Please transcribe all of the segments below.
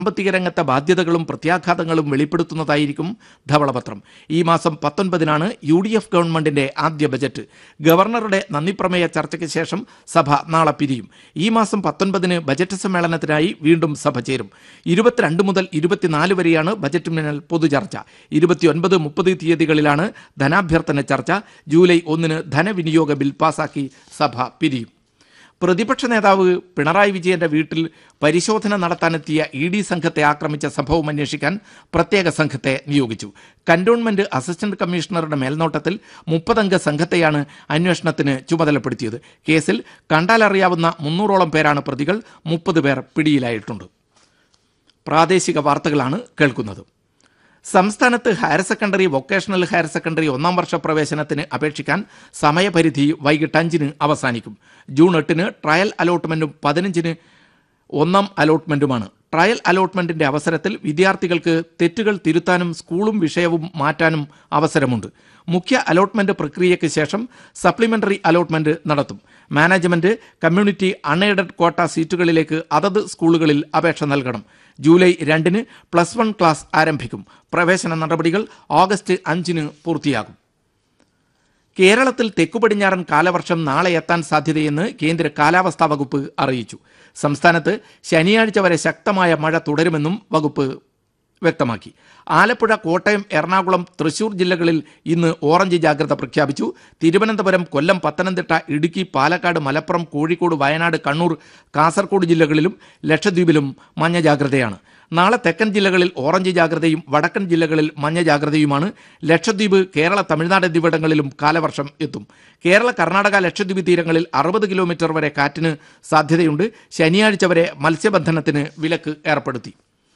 സാമ്പത്തിക രംഗത്തെ ബാധ്യതകളും പ്രത്യാഘാതങ്ങളും വെളിപ്പെടുത്തുന്നതായിരിക്കും ധവളപത്രം ഈ മാസം പത്തൊൻപതിനാണ് യു ഡി എഫ് ഗവൺമെന്റിന്റെ ആദ്യ ബജറ്റ് ഗവർണറുടെ നന്ദിപ്രമേയ ചർച്ചയ്ക്ക് ശേഷം സഭ നാളെ പിരിയും ഈ മാസം പത്തൊൻപതിന് ബജറ്റ് സമ്മേളനത്തിനായി വീണ്ടും സഭ ചേരും ഇരുപത്തിരണ്ട് മുതൽ ഇരുപത്തിനാല് വരെയാണ് ബജറ്റിന്മേൽ പൊതുചർച്ച ഇരുപത്തിയൊൻപത് മുപ്പത് തീയതികളിലാണ് ധനാഭ്യർത്ഥന ചർച്ച ജൂലൈ ഒന്നിന് ധനവിനിയോഗ ബിൽ പാസാക്കി സഭ പിരിയും പ്രതിപക്ഷ നേതാവ് പിണറായി വിജയന്റെ വീട്ടിൽ പരിശോധന നടത്താനെത്തിയ ഇ ഡി സംഘത്തെ ആക്രമിച്ച സംഭവം അന്വേഷിക്കാൻ പ്രത്യേക സംഘത്തെ നിയോഗിച്ചു കന്റോൺമെന്റ് അസിസ്റ്റന്റ് കമ്മീഷണറുടെ മേൽനോട്ടത്തിൽ മുപ്പതംഗ സംഘത്തെയാണ് അന്വേഷണത്തിന് ചുമതലപ്പെടുത്തിയത് കേസിൽ കണ്ടാലറിയാവുന്ന മുന്നൂറോളം പേരാണ് പ്രതികൾ മുപ്പത് പേർ പിടിയിലായിട്ടുണ്ട് പ്രാദേശിക വാർത്തകളാണ് കേൾക്കുന്നത് സംസ്ഥാനത്ത് higher secondary vocational higher secondary ഒന്നാം വർഷ പ്രവേശനത്തിന് അപേക്ഷിക്കാൻ സമയപരിധി വൈകിട്ട് അഞ്ചിന് അവസാനിക്കും ജൂൺ എട്ടിന് ട്രയൽ അലോട്ട്മെന്റും പതിനഞ്ചിന് ഒന്നാം അലോട്ട്മെന്റുമാണ് ട്രയൽ അലോട്ട്മെന്റിന്റെ അവസരത്തിൽ വിദ്യാർത്ഥികൾക്ക് തെറ്റുകൾ തിരുത്താനും സ്കൂളും വിഷയവും മാറ്റാനും അവസരമുണ്ട് മുഖ്യ അലോട്ട്മെന്റ് പ്രക്രിയയ്ക്ക് ശേഷം സപ്ലിമെന്ററി അലോട്ട്മെന്റ് നടത്തും മാനേജ്മെന്റ് കമ്മ്യൂണിറ്റി അൺഎയ്ഡഡ് ക്വാട്ട സീറ്റുകളിലേക്ക് അതത് സ്കൂളുകളിൽ അപേക്ഷ നൽകണം ജൂലൈ രണ്ടിന് പ്ലസ് വൺ ക്ലാസ് ആരംഭിക്കും പ്രവേശന നടപടികൾ ഓഗസ്റ്റ് അഞ്ചിന് പൂർത്തിയാകും കേരളത്തിൽ തെക്കുപടിഞ്ഞാറൻ കാലവർഷം നാളെ എത്താൻ സാധ്യതയെന്ന് കേന്ദ്ര കാലാവസ്ഥാ വകുപ്പ് അറിയിച്ചു സംസ്ഥാനത്ത് ശനിയാഴ്ച വരെ ശക്തമായ മഴ തുടരുമെന്നും വകുപ്പ് വ്യക്തമാക്കി ആലപ്പുഴ കോട്ടയം എറണാകുളം തൃശൂർ ജില്ലകളിൽ ഇന്ന് ഓറഞ്ച് ജാഗ്രത പ്രഖ്യാപിച്ചു തിരുവനന്തപുരം കൊല്ലം പത്തനംതിട്ട ഇടുക്കി പാലക്കാട് മലപ്പുറം കോഴിക്കോട് വയനാട് കണ്ണൂർ കാസർഗോഡ് ജില്ലകളിലും ലക്ഷദ്വീപിലും മഞ്ഞ ജാഗ്രതയാണ് നാളെ തെക്കൻ ജില്ലകളിൽ ഓറഞ്ച് ജാഗ്രതയും വടക്കൻ ജില്ലകളിൽ മഞ്ഞ ജാഗ്രതയുമാണ് ലക്ഷദ്വീപ് കേരള തമിഴ്നാട് എന്നിവിടങ്ങളിലും കാലവർഷം എത്തും കേരള കർണാടക ലക്ഷദ്വീപ് തീരങ്ങളിൽ അറുപത് കിലോമീറ്റർ വരെ കാറ്റിന് സാധ്യതയുണ്ട് ശനിയാഴ്ച വരെ മത്സ്യബന്ധനത്തിന് വിലക്ക് ഏർപ്പെടുത്തി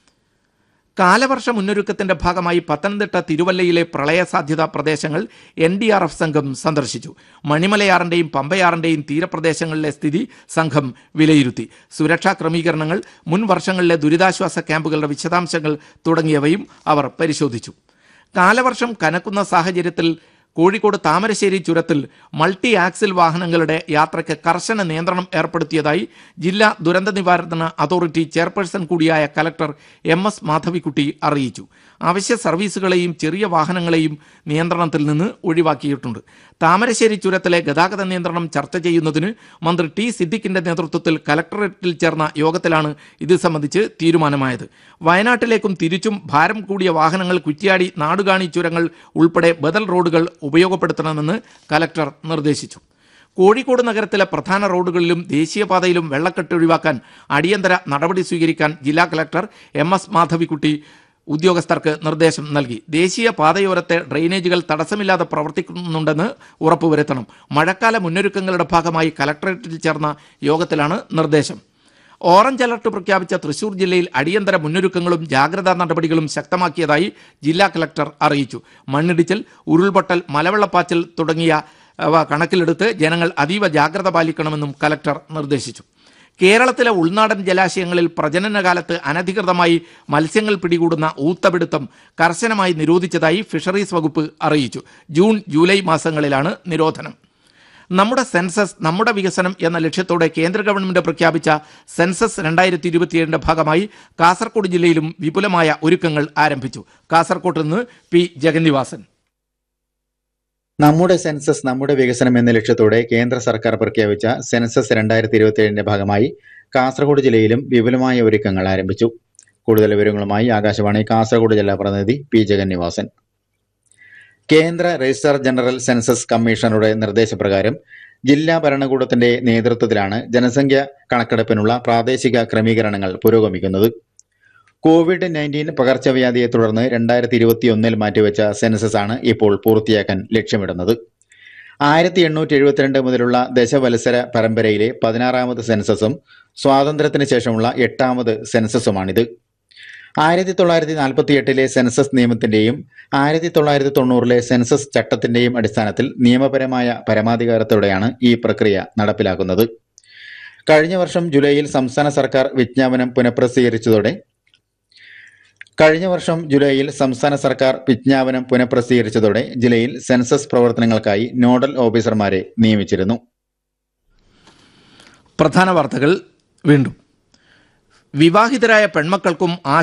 കാലവർഷ മുന്നൊരുക്കത്തിന്റെ ഭാഗമായി പത്തനംതിട്ട തിരുവല്ലയിലെ പ്രളയ സാധ്യതാ പ്രദേശങ്ങൾ എൻ ഡി ആർ എഫ് സംഘം സന്ദർശിച്ചു മണിമലയാറിന്റെയും പമ്പയാറിന്റെയും തീരപ്രദേശങ്ങളിലെ സ്ഥിതി സംഘം വിലയിരുത്തി സുരക്ഷാ ക്രമീകരണങ്ങൾ മുൻ വർഷങ്ങളിലെ ദുരിതാശ്വാസ ക്യാമ്പുകളുടെ വിശദാംശങ്ങൾ തുടങ്ങിയവയും അവർ പരിശോധിച്ചു കാലവർഷം കനക്കുന്ന സാഹചര്യത്തിൽ കോഴിക്കോട് താമരശ്ശേരി ചുരത്തിൽ മൾട്ടി ആക്സിൽ വാഹനങ്ങളുടെ യാത്രയ്ക്ക് കർശന നിയന്ത്രണം ഏർപ്പെടുത്തിയതായി ജില്ലാ ദുരന്ത നിവാരണ അതോറിറ്റി ചെയർപേഴ്സൺ കൂടിയായ കലക്ടർ എം എസ് മാധവിക്കുട്ടി അറിയിച്ചു അവശ്യ സർവീസുകളെയും ചെറിയ വാഹനങ്ങളെയും നിയന്ത്രണത്തിൽ നിന്ന് ഒഴിവാക്കിയിട്ടുണ്ട് താമരശ്ശേരി ചുരത്തിലെ ഗതാഗത നിയന്ത്രണം ചർച്ച ചെയ്യുന്നതിന് മന്ത്രി ടി സിദ്ദിഖിന്റെ നേതൃത്വത്തിൽ കലക്ടറേറ്റിൽ ചേർന്ന യോഗത്തിലാണ് ഇത് സംബന്ധിച്ച് തീരുമാനമായത് വയനാട്ടിലേക്കും തിരിച്ചും ഭാരം കൂടിയ വാഹനങ്ങൾ കുറ്റ്യാടി നാടുകാണി ചുരങ്ങൾ ഉൾപ്പെടെ ബദൽ റോഡുകൾ ഉപയോഗപ്പെടുത്തണമെന്ന് കലക്ടർ നിർദ്ദേശിച്ചു കോഴിക്കോട് നഗരത്തിലെ പ്രധാന റോഡുകളിലും ദേശീയപാതയിലും വെള്ളക്കെട്ട് ഒഴിവാക്കാൻ അടിയന്തര നടപടി സ്വീകരിക്കാൻ ജില്ലാ കലക്ടർ എം എസ് മാധവിക്കുട്ടി ഉദ്യോഗസ്ഥർക്ക് നിർദ്ദേശം നൽകി ദേശീയ പാതയോരത്തെ ഡ്രെയിനേജുകൾ തടസ്സമില്ലാതെ പ്രവർത്തിക്കുന്നുണ്ടെന്ന് ഉറപ്പുവരുത്തണം മഴക്കാല മുന്നൊരുക്കങ്ങളുടെ ഭാഗമായി കലക്ടറേറ്റിൽ ചേർന്ന യോഗത്തിലാണ് നിർദ്ദേശം ഓറഞ്ച് അലർട്ട് പ്രഖ്യാപിച്ച തൃശൂർ ജില്ലയിൽ അടിയന്തര മുന്നൊരുക്കങ്ങളും ജാഗ്രതാ നടപടികളും ശക്തമാക്കിയതായി ജില്ലാ കലക്ടർ അറിയിച്ചു മണ്ണിടിച്ചിൽ ഉരുൾപൊട്ടൽ മലവെള്ളപ്പാച്ചൽ തുടങ്ങിയ അവ കണക്കിലെടുത്ത് ജനങ്ങൾ അതീവ ജാഗ്രത പാലിക്കണമെന്നും കലക്ടർ നിർദ്ദേശിച്ചു കേരളത്തിലെ ഉൾനാടൻ ജലാശയങ്ങളിൽ പ്രജനനകാലത്ത് അനധികൃതമായി മത്സ്യങ്ങൾ പിടികൂടുന്ന ഊത്തപിടുത്തം കർശനമായി നിരോധിച്ചതായി ഫിഷറീസ് വകുപ്പ് അറിയിച്ചു ജൂൺ ജൂലൈ മാസങ്ങളിലാണ് നിരോധനം നമ്മുടെ സെൻസസ് നമ്മുടെ വികസനം എന്ന ലക്ഷ്യത്തോടെ കേന്ദ്ര ഗവൺമെന്റ് പ്രഖ്യാപിച്ച സെൻസസ് രണ്ടായിരത്തി ഇരുപത്തിയേഴിന്റെ ഭാഗമായി കാസർഗോഡ് ജില്ലയിലും വിപുലമായ ഒരുക്കങ്ങൾ ആരംഭിച്ചു കാസർഗോഡ് നിന്ന് പി ജഗന്നിവാസൻ നമ്മുടെ സെൻസസ് നമ്മുടെ വികസനം എന്ന ലക്ഷ്യത്തോടെ കേന്ദ്ര സർക്കാർ പ്രഖ്യാപിച്ച സെൻസസ് രണ്ടായിരത്തി ഇരുപത്തിയേഴിന്റെ ഭാഗമായി കാസർഗോഡ് ജില്ലയിലും വിപുലമായ ഒരുക്കങ്ങൾ ആരംഭിച്ചു കൂടുതൽ വിവരങ്ങളുമായി ആകാശവാണി കാസർഗോഡ് ജില്ലാ പ്രതിനിധി പി ജഗന്നിവാസൻ കേന്ദ്ര രജിസ്ട്രാർ ജനറൽ സെൻസസ് കമ്മീഷണറുടെ നിർദ്ദേശപ്രകാരം ജില്ലാ ഭരണകൂടത്തിന്റെ നേതൃത്വത്തിലാണ് ജനസംഖ്യ കണക്കെടുപ്പിനുള്ള പ്രാദേശിക ക്രമീകരണങ്ങൾ പുരോഗമിക്കുന്നത് കോവിഡ് നയൻറ്റീൻ പകർച്ചവ്യാധിയെ തുടർന്ന് രണ്ടായിരത്തി ഇരുപത്തിയൊന്നിൽ മാറ്റിവെച്ച സെൻസസ് ആണ് ഇപ്പോൾ പൂർത്തിയാക്കാൻ ലക്ഷ്യമിടുന്നത് ആയിരത്തി എണ്ണൂറ്റി എഴുപത്തിരണ്ട് മുതലുള്ള ദശവത്സര പരമ്പരയിലെ പതിനാറാമത് സെൻസസും സ്വാതന്ത്ര്യത്തിന് ശേഷമുള്ള എട്ടാമത് സെൻസസുമാണിത് ആയിരത്തി തൊള്ളായിരത്തി നാൽപ്പത്തി എട്ടിലെ സെൻസസ് നിയമത്തിന്റെയും ആയിരത്തി തൊള്ളായിരത്തി തൊണ്ണൂറിലെ സെൻസസ് ചട്ടത്തിന്റെയും അടിസ്ഥാനത്തിൽ നിയമപരമായ പരമാധികാരത്തോടെയാണ് ഈ പ്രക്രിയ നടപ്പിലാക്കുന്നത് കഴിഞ്ഞ വർഷം ജൂലൈയിൽ സംസ്ഥാന സർക്കാർ വിജ്ഞാപനം പുനഃപ്രസിദ്ധീകരിച്ചതോടെ കഴിഞ്ഞ വർഷം ജൂലൈയിൽ സംസ്ഥാന സർക്കാർ വിജ്ഞാപനം പുനഃപ്രസിദ്ധീകരിച്ചതോടെ ജില്ലയിൽ സെൻസസ് പ്രവർത്തനങ്ങൾക്കായി നോഡൽ ഓഫീസർമാരെ നിയമിച്ചിരുന്നു പ്രധാന വാർത്തകൾ വീണ്ടും വിവാഹിതരായ പെൺമക്കൾക്കും